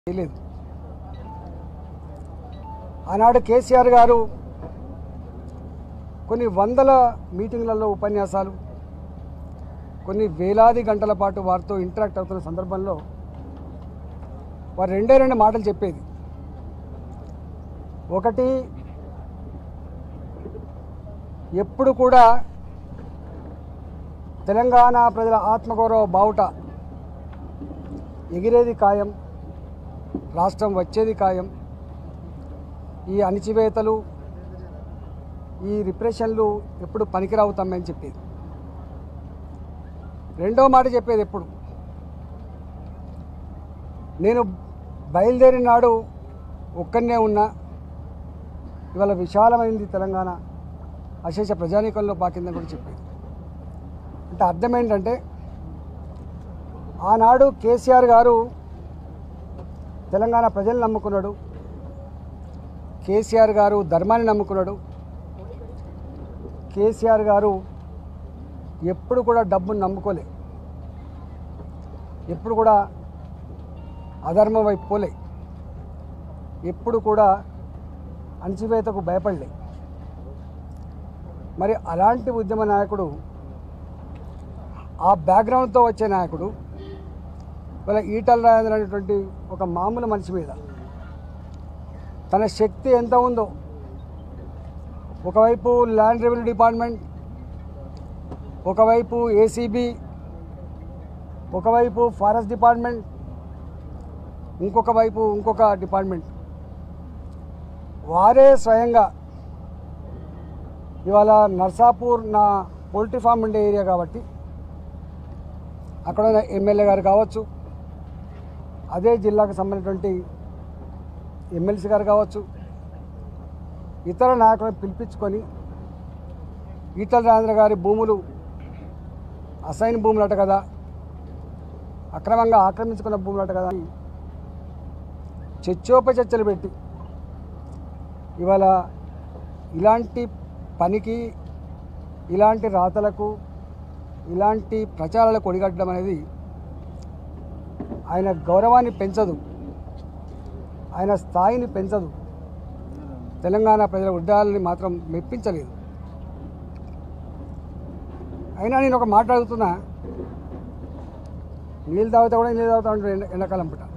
చేయలేదు ఆనాడు కేసీఆర్ గారు కొన్ని వందల మీటింగ్లలో ఉపన్యాసాలు కొన్ని వేలాది గంటల పాటు వారితో ఇంటరాక్ట్ అవుతున్న సందర్భంలో వారు రెండే రెండు మాటలు చెప్పేది ఒకటి ఎప్పుడు కూడా తెలంగాణ ప్రజల ఆత్మగౌరవ బావుట ఎగిరేది ఖాయం రాష్ట్రం వచ్చేది ఖాయం ఈ అణిచివేతలు ఈ రిప్రెషన్లు ఎప్పుడు పనికిరావు తమ్మని చెప్పేది రెండో మాట చెప్పేది ఎప్పుడు నేను బయలుదేరిన నాడు ఒక్కనే ఉన్నా ఇవాళ విశాలమైంది తెలంగాణ అశేష ప్రజానీకంలో పాకిందని కూడా చెప్పేది అంటే అర్థం ఏంటంటే ఆనాడు కేసీఆర్ గారు తెలంగాణ ప్రజలు నమ్ముకున్నాడు కేసీఆర్ గారు ధర్మాన్ని నమ్ముకున్నాడు కేసీఆర్ గారు ఎప్పుడు కూడా డబ్బును నమ్ముకోలే ఎప్పుడు కూడా అధర్మం వైపు పోలే ఎప్పుడు కూడా అణచివేతకు భయపడలే మరి అలాంటి ఉద్యమ నాయకుడు ఆ బ్యాక్గ్రౌండ్తో వచ్చే నాయకుడు వాళ్ళ ఈటల రాజేంద్ర అనేటువంటి ఒక మామూలు మనిషి మీద తన శక్తి ఎంత ఉందో ఒకవైపు ల్యాండ్ రెవెన్యూ డిపార్ట్మెంట్ ఒకవైపు ఏసీబీ ఒకవైపు ఫారెస్ట్ డిపార్ట్మెంట్ ఇంకొక వైపు ఇంకొక డిపార్ట్మెంట్ వారే స్వయంగా ఇవాళ నర్సాపూర్ నా పోల్ట్రీ ఫామ్ ఉండే ఏరియా కాబట్టి అక్కడ ఉన్న ఎమ్మెల్యే గారు కావచ్చు అదే జిల్లాకు సంబంధించినటువంటి ఎమ్మెల్సీ గారు కావచ్చు ఇతర నాయకులను పిలిపించుకొని ఈటల రాజేంద్ర గారి భూములు అసైన్ భూములు అట కదా అక్రమంగా ఆక్రమించుకున్న భూములు అట కదా అని చర్చోపచర్చలు పెట్టి ఇవాళ ఇలాంటి పనికి ఇలాంటి రాతలకు ఇలాంటి ప్రచారాలకు ఒడిగట్టడం అనేది ఆయన గౌరవాన్ని పెంచదు ఆయన స్థాయిని పెంచదు తెలంగాణ ప్రజల ఉద్యోగాలని మాత్రం మెప్పించలేదు అయినా నేను ఒక మాట అడుగుతున్నా నీళ్ళు తాగితే కూడా నీళ్ళు తాగుతా ఉంటాడు ఎండ ఎండాకాలం పూట